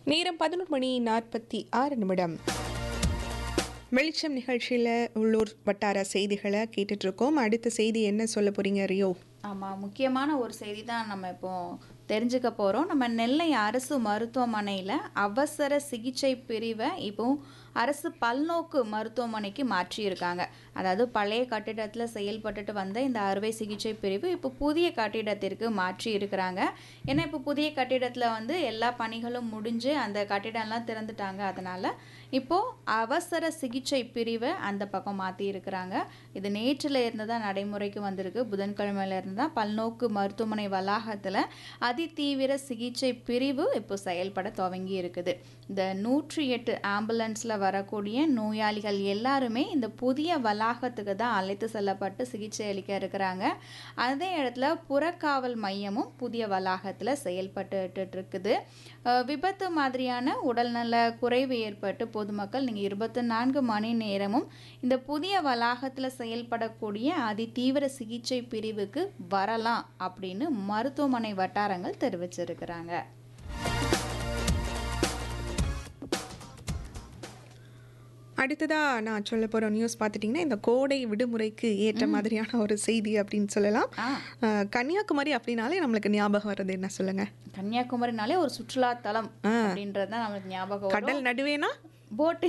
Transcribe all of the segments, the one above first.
நேரம் பதினொரு மணி நாற்பத்தி ஆறு நிமிடம் வெளிச்சம் நிகழ்ச்சியில் உள்ளூர் வட்டார செய்திகளை கேட்டுட்டு இருக்கோம் அடுத்த செய்தி என்ன சொல்ல போறீங்க ரியோ ஆமாம் முக்கியமான ஒரு செய்தி தான் நம்ம இப்போ தெரிஞ்சுக்க போகிறோம் நம்ம நெல்லை அரசு மருத்துவமனையில் அவசர சிகிச்சை பிரிவை இப்போ அரசு பல்நோக்கு மருத்துவமனைக்கு மாற்றியிருக்காங்க அதாவது பழைய கட்டிடத்தில் செயல்பட்டுட்டு வந்த இந்த அறுவை சிகிச்சை பிரிவு இப்போ புதிய கட்டிடத்திற்கு மாற்றி இருக்கிறாங்க ஏன்னா இப்போ புதிய கட்டிடத்தில் வந்து எல்லா பணிகளும் முடிஞ்சு அந்த கட்டிடம்லாம் திறந்துட்டாங்க அதனால் இப்போது அவசர சிகிச்சை பிரிவை அந்த பக்கம் மாற்றி இருக்கிறாங்க இது நேற்றில் இருந்து தான் நடைமுறைக்கு வந்திருக்கு புதன்கிழமையில இருந்து தான் பல்நோக்கு மருத்துவமனை வளாகத்தில் அதிதீவிர சிகிச்சை பிரிவு இப்போ செயல்பட துவங்கி இருக்குது இந்த நூற்றி எட்டு ஆம்புலன்ஸில் வரக்கூடிய நோயாளிகள் எல்லாருமே இந்த புதிய வளாகத்துக்கு தான் அழைத்து செல்லப்பட்டு சிகிச்சை அளிக்க இருக்கிறாங்க அதே இடத்துல புறக்காவல் மையமும் புதிய வளாகத்தில் செயல்பட்டு இருக்குது அஹ் விபத்து மாதிரியான உடல்நல குறைவு ஏற்பட்டு பொதுமக்கள் நீங்கள் இருபத்தி நான்கு மணி நேரமும் இந்த புதிய வளாகத்தில் செயல்படக்கூடிய அதிதீவிர சிகிச்சை பிரிவுக்கு வரலாம் அப்படின்னு மருத்துவமனை வட்டாரங்கள் தெரிவிச்சிருக்கிறாங்க அடுத்ததா நான் சொல்ல போற நியூஸ் பார்த்துட்டிங்கன்னா இந்த கோடை விடுமுறைக்கு ஏற்ற மாதிரியான ஒரு செய்தி அப்படின்னு சொல்லலாம் ஆ அஹ், கன்னியாகுமரி அப்படின்னாலே நம்மளுக்கு ஞாபகம் வர்றது என்ன சொல்லுங்க கன்னியாகுமரினாலே ஒரு சுற்றுலா தலம் அப்படின்றது தான் நம்மளுக்கு ஞாபகம் வரும் கடல் நடுவேனா போட்டு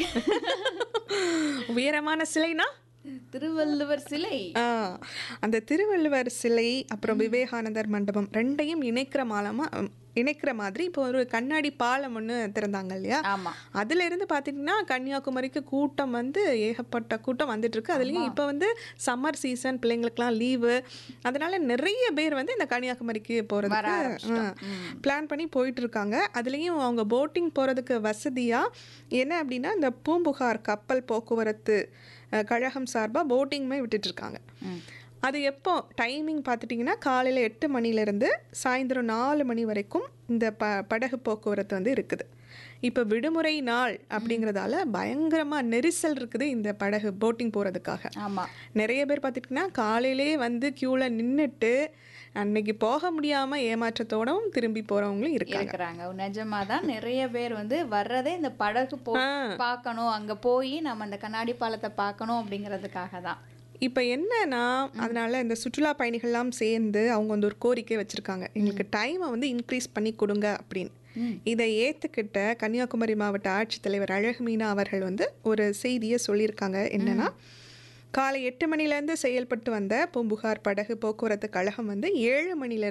உயரமான சிலைனா திருவள்ளுவர் சிலை ஆ, அந்த திருவள்ளுவர் சிலை அப்புறம் விவேகானந்தர் மண்டபம் ரெண்டையும் இணைக்கிற மாலமா இணைக்கிற மாதிரி இப்போ ஒரு கண்ணாடி பாலம் ஒன்று திறந்தாங்க இல்லையா ஆமா அதுல இருந்து பார்த்திங்கன்னா கன்னியாகுமரிக்கு கூட்டம் வந்து ஏகப்பட்ட கூட்டம் வந்துட்டு இருக்கு அதுலேயும் இப்போ வந்து சம்மர் சீசன் பிள்ளைங்களுக்குலாம் லீவு அதனால நிறைய பேர் வந்து இந்த கன்னியாகுமரிக்கு போகிறதுக்கு பிளான் பண்ணி போயிட்டு இருக்காங்க அதுலேயும் அவங்க போட்டிங் போகிறதுக்கு வசதியாக என்ன அப்படின்னா இந்த பூம்புகார் கப்பல் போக்குவரத்து அஹ், கழகம் சார்பாக போட்டிங்குமே விட்டுட்டு இருக்காங்க ம். அது எப்போ டைமிங் பார்த்துட்டிங்கன்னா காலையில் எட்டு மணிலேருந்து சாயந்தரம் நாலு மணி வரைக்கும் இந்த ப படகு போக்குவரத்து வந்து இருக்குது இப்போ விடுமுறை நாள் அப்படிங்கிறதால பயங்கரமாக நெரிசல் இருக்குது இந்த படகு போட்டிங் போகிறதுக்காக ஆமா நிறைய பேர் பார்த்துட்டிங்கன்னா காலையிலே வந்து க்யூவில் நின்றுட்டு அன்னைக்கு போக முடியாமல் ஏமாற்றத்தோடவும் திரும்பி போகிறவங்களும் இருக்காங்க இருக்கிறாங்க நிஜமா தான் நிறைய பேர் வந்து வர்றதே இந்த படகு போ பார்க்கணும் அங்க போய் நம்ம அந்த கண்ணாடி பாலத்தை பார்க்கணும் அப்படிங்கிறதுக்காக தான் இப்போ என்னன்னா அதனால இந்த சுற்றுலா பயணிகள்லாம் சேர்ந்து அவங்க வந்து ஒரு கோரிக்கை வச்சுருக்காங்க எங்களுக்கு டைமை வந்து இன்க்ரீஸ் பண்ணி கொடுங்க அப்படின்னு இதை ஏற்றுக்கிட்ட கன்னியாகுமரி மாவட்ட ஆட்சித்தலைவர் அழகு மீனா அவர்கள் வந்து ஒரு செய்தியை சொல்லியிருக்காங்க என்னன்னா காலை எட்டு மணிலேருந்து செயல்பட்டு வந்த பூம்புகார் படகு போக்குவரத்து கழகம் வந்து ஏழு மணிலேருந்து